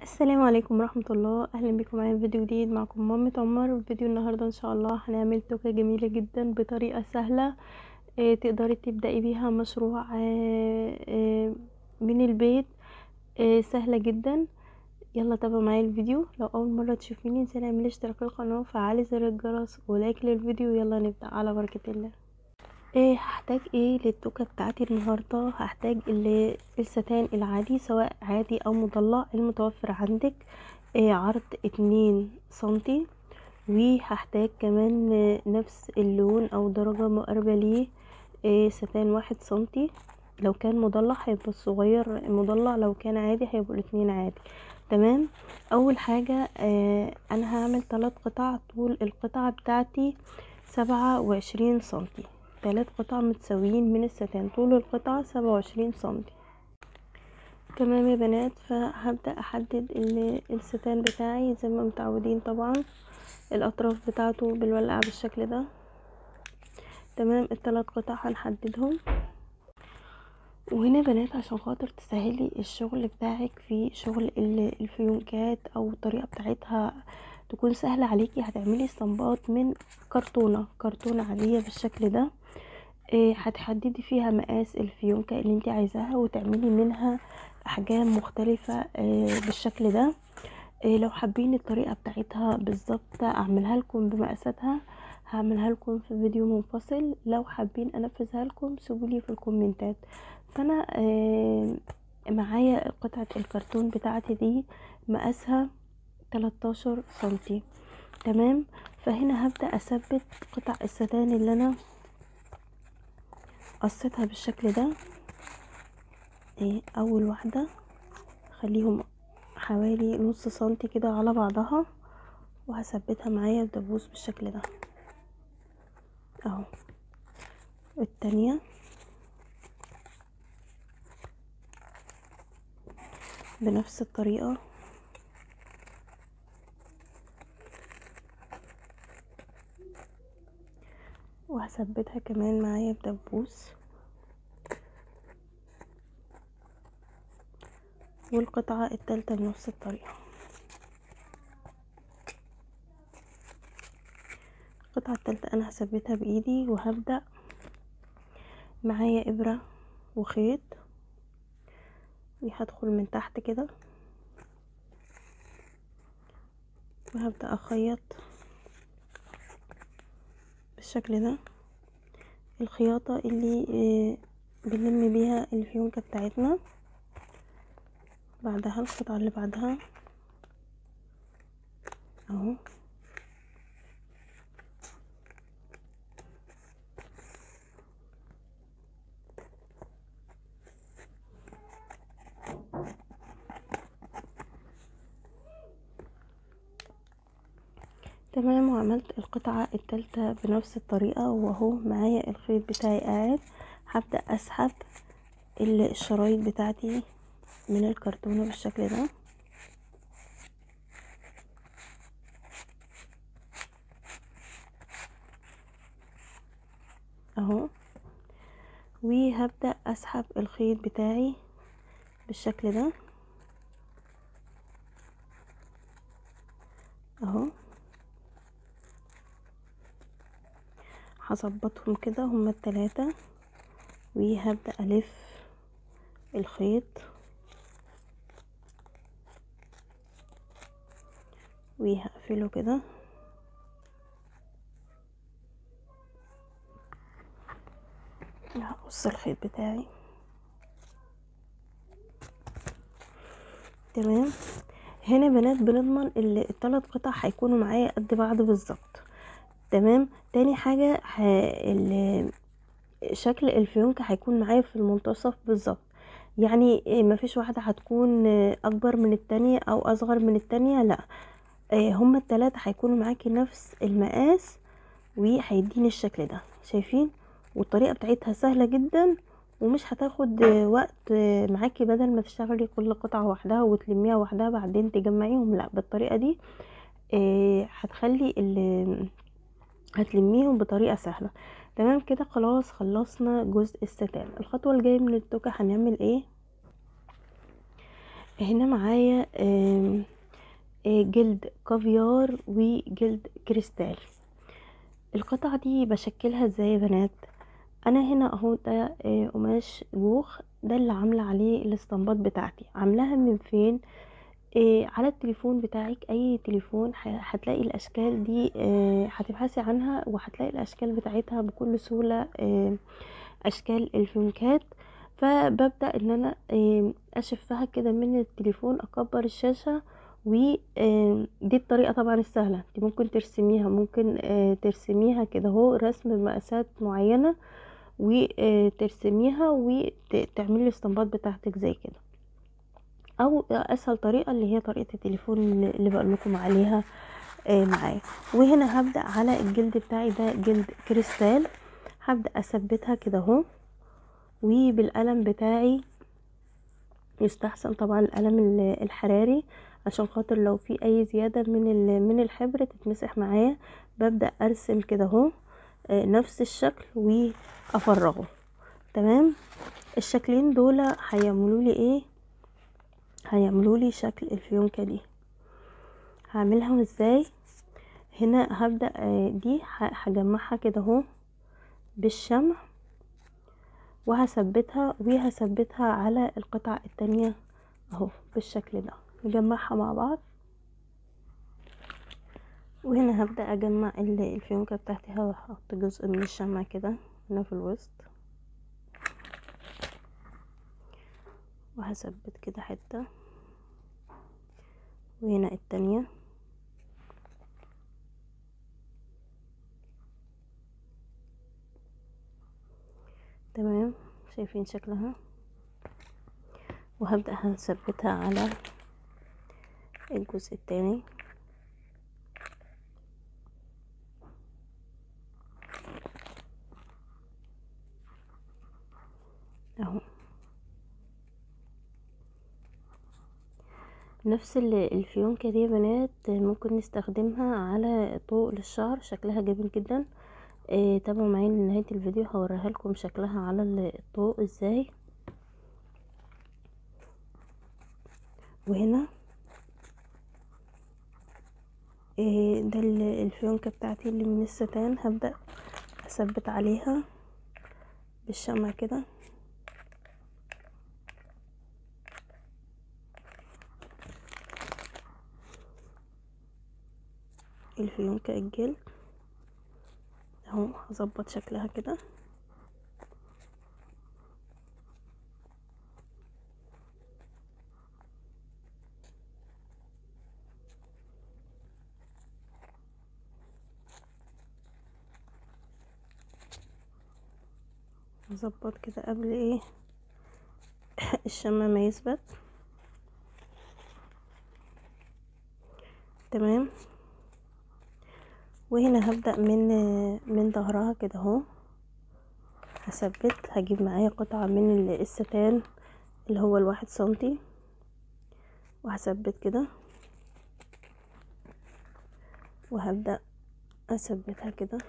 السلام عليكم ورحمة الله اهلا بكم معايا في فيديو جديد معكم مامة عمر فيديو النهاردة ان شاء الله هنعمل توكة جميلة جدا بطريقة سهلة آه، تقدري تبدأي بيها مشروع آه، آه، من البيت آه، سهلة جدا يلا تابعوا معايا الفيديو لو اول مرة تشوفيني انسي اعملي اشتراك للقناة وفعلي زر الجرس ولايك للفيديو يلا نبدأ على بركة الله ايه هحتاج ايه للتوكة بتاعتي النهاردة هحتاج ال- الستان العادي سواء عادي او مضلع المتوفر عندك إيه عرض اتنين سنتي وهحتاج كمان آه، نفس اللون او درجة مقاربة ليه إيه ستان واحد سنتي لو كان مضلع هيبقى الصغير مضلع لو كان عادي هيبقوا الاتنين عادي تمام اول حاجة آه انا هعمل ثلاث قطع طول القطعة بتاعتي سبعة وعشرين سنتي ثلاث قطع متساويين من الستان طول القطعة سبعة وعشرين سنتي تمام يا بنات فهبدأ احدد ال- الستان بتاعي زي ما متعودين طبعا الاطراف بتاعته بالولعة بالشكل ده تمام الثلاث قطع هنحددهم وهنا بنات عشان خاطر تسهلي الشغل بتاعك في شغل ال- الفيونكات او الطريقة بتاعتها تكون سهلة عليكي هتعملي اسطمبات من كرتونة كرتونة عادية بالشكل ده إيه، هتحددي فيها مقاس الفيونكة اللي انت عايزاها وتعملي منها احجام مختلفة إيه، بالشكل ده إيه، لو حابين الطريقة بتاعتها بالظبط اعملها لكم بمقاساتها هعملها لكم في فيديو منفصل لو حابين انفذها لكم سيبولي في الكومنتات فانا آه، معايا قطعة الكرتون بتاعتي دي مقاسها 13 سنتي تمام فهنا هبدأ اثبت قطع الستان اللي انا قصيتها بالشكل ده إيه، اول واحدة خليهم حوالي نص سنتي كده على بعضها وهثبتها معايا بدبوس بالشكل ده اهو التانية بنفس الطريقة وهثبتها كمان معايا بدبوس والقطعة التالتة بنفس الطريقة القطعة التالتة انا هثبتها بايدي وهبدأ معايا ابرة وخيط وهدخل من تحت كده وهبدأ اخيط بالشكل ده الخياطة اللي آه، بنلم بيها الفيونكة بتاعتنا بعدها القطعة اللي بعدها اهو تمام وعملت القطعة التالتة بنفس الطريقة وهو معايا الخيط بتاعي قاعد هبدأ اسحب ال- الشرايط بتاعتي من الكرتونة بالشكل ده اهو وهبدأ اسحب الخيط بتاعي بالشكل ده اهو هظبطهم كده هما التلاتة وهبدأ ألف الخيط وهقفله كده هقص الخيط بتاعي تمام هنا بنات بنضمن ال- التلات قطع هيكونوا معايا قد بعض بالظبط تمام تاني حاجة ه... ال... شكل الفيونكة هيكون معايا في المنتصف بالظبط يعني إيه، مفيش واحدة هتكون آه، اكبر من التانية او اصغر من التانية لا آه، هما التلاتة هيكونوا معاكي نفس المقاس وهيديني الشكل ده شايفين والطريقة بتاعتها سهلة جدا ومش هتاخد آه، وقت آه، معاكي بدل ما تشتغلي كل قطعة وحدها وتلميها وحدها بعدين تجمعيهم لا بالطريقة دي آه، هتخلي ال- هتلميهم بطريقة سهلة تمام كده خلاص خلصنا جزء الستان الخطوة الجاية من التوكة هنعمل ايه هنا معايا آم، آه، جلد كافيار وجلد كريستال القطعة دي بشكلها ازاي يا بنات انا هنا اهو ده آه، قماش جوخ ده اللي عاملة عليه الاسطمبات بتاعتي عاملاها من فين آه، على التليفون بتاعك اي تليفون ه- هتلاقي الاشكال دي آه، هتبحثي عنها وهتلاقي الاشكال بتاعتها بكل سهولة آه، اشكال الفيونكات فببدأ ان انا آه، اشفها كده من التليفون اكبر الشاشة ودي الطريقة طبعا السهلة انت ممكن ترسميها ممكن آه، ترسميها كده اهو رسم بمقاسات معينة وترسميها وتعملي الاستنباط بتاعتك زي كده او اسهل طريقة اللي هي طريقة التليفون اللي اللي بقول لكم عليها آه، معايا وهنا هبدأ على الجلد بتاعي ده جلد كريستال هبدأ اثبتها كده اهو وبالقلم بتاعي يستحسن طبعا القلم ال- الحراري عشان خاطر لو في اي زيادة من ال- من الحبر تتمسح معايا ببدأ ارسم كده اهو آه، نفس الشكل وافرغه تمام الشكلين دول هيعملوا لي ايه هيعملوا لي شكل الفيونكة دي هعملها ازاي هنا هبدأ آه، دي ه- هجمعها كده اهو بالشمع وهثبتها وهثبتها على القطعة التانية اهو بالشكل ده نجمعها مع بعض وهنا هبدأ اجمع ال- الفيونكة بتاعتي هحط جزء من الشمع كده هنا في الوسط وهثبت كده حتة وهنا التانية تمام شايفين شكلها وهبدأ هثبتها على الجزء التاني اهو نفس ال- الفيونكة دي يا بنات ممكن نستخدمها على طوق للشعر شكلها جميل جدا آه، تابعوا معايا لنهاية الفيديو هوريها لكم شكلها على ال- الطوق ازاي وهنا آه، ده ال- الفيونكة بتاعتي اللي من الستان هبدأ اثبت عليها بالشمع كده الفيونكة الجلد اهو هظبط شكلها كده هظبط كده قبل ايه الشمع ما يثبت تمام وهنا هبدأ من من ظهرها كده اهو هثبت هجيب معايا قطعة من ال- الستان اللي هو الواحد سنتي وهثبت كده وهبدأ اثبتها كده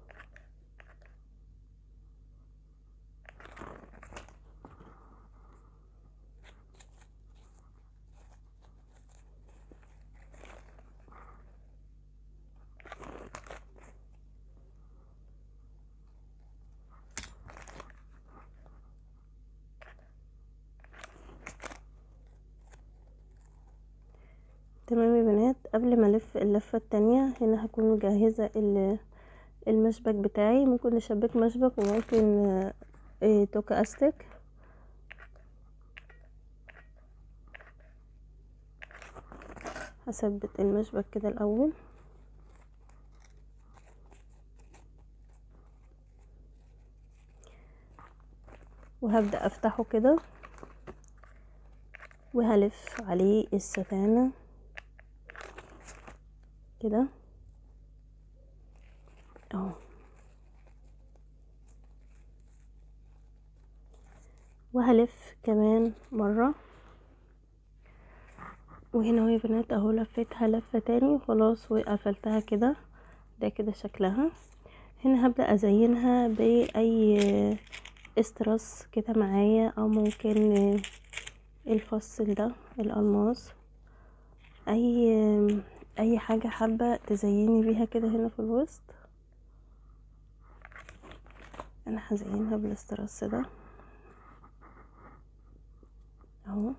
تمام يا بنات قبل ما الف اللفة التانية هنا هكون مجهزة ال- المشبك بتاعي ممكن نشبك مشبك وممكن آه، آه، توكة استك هثبت المشبك كده الاول وهبدأ افتحه كده وهلف عليه الستانة كده اهو وهلف كمان مرة وهنا اهو يا بنات اهو لفيتها لفة تاني وخلاص وقفلتها كده ده كده شكلها هنا هبدأ ازينها باي استرس كده معايا او ممكن الفص ده الالماس اي اي حاجة حابة تزيني بيها كده هنا في الوسط انا هزينها بالاسترس ده اهو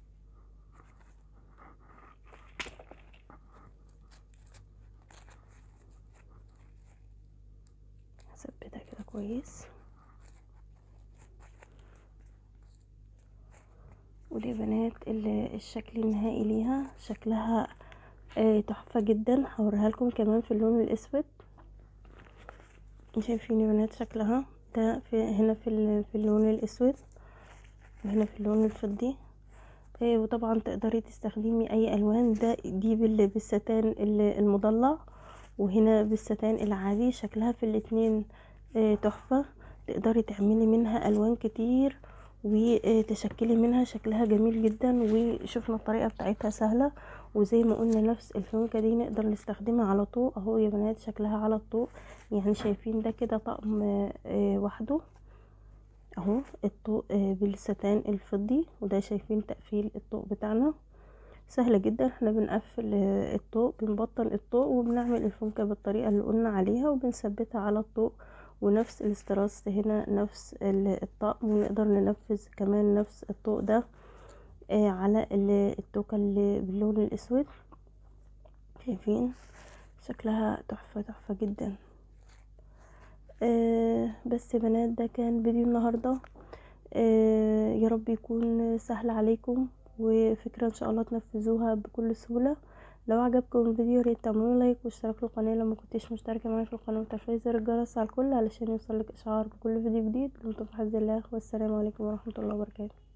هثبتها كده كويس ودي بنات الشكل النهائي ليها شكلها آه تحفة جدا هوريها لكم كمان في اللون الاسود شايفين يا بنات شكلها ده في هنا في, في اللون الاسود وهنا في اللون الفضي آه وطبعا تقدري تستخدمي اي الوان ده دي بالستان المضلع وهنا بالستان العادي شكلها في الاتنين آه تحفة تقدري تعملي منها الوان كتير وتشكلي منها شكلها جميل جدا وشوفنا الطريقه بتاعتها سهله وزي ما قلنا نفس الفيونكه دي نقدر نستخدمها على طوق اهو يا بنات شكلها على الطوق يعني شايفين ده كده طقم وحده اهو الطوق بالستان الفضي وده شايفين تقفيل الطوق بتاعنا سهله جدا احنا بنقفل الطوق بنبطن الطوق وبنعمل الفيونكه بالطريقه اللي قلنا عليها وبنثبتها على الطوق ونفس الاستراس هنا نفس الطقم ونقدر ننفذ كمان نفس الطوق ده آه على التوكة اللي باللون الاسود شايفين شكلها تحفة تحفة جدا آه بس يا بنات ده كان فيديو النهاردة آه يا رب يكون سهل عليكم وفكرة ان شاء الله تنفذوها بكل سهولة لو عجبكم الفيديو ياريت تعملوا لايك واشتراك في القناه لو ما كنتيش مشتركه معايا في القناه وتفعيل زر الجرس على الكل علشان يوصلك اشعار بكل فيديو جديد دمتم في حفظ الله والسلام عليكم ورحمه الله وبركاته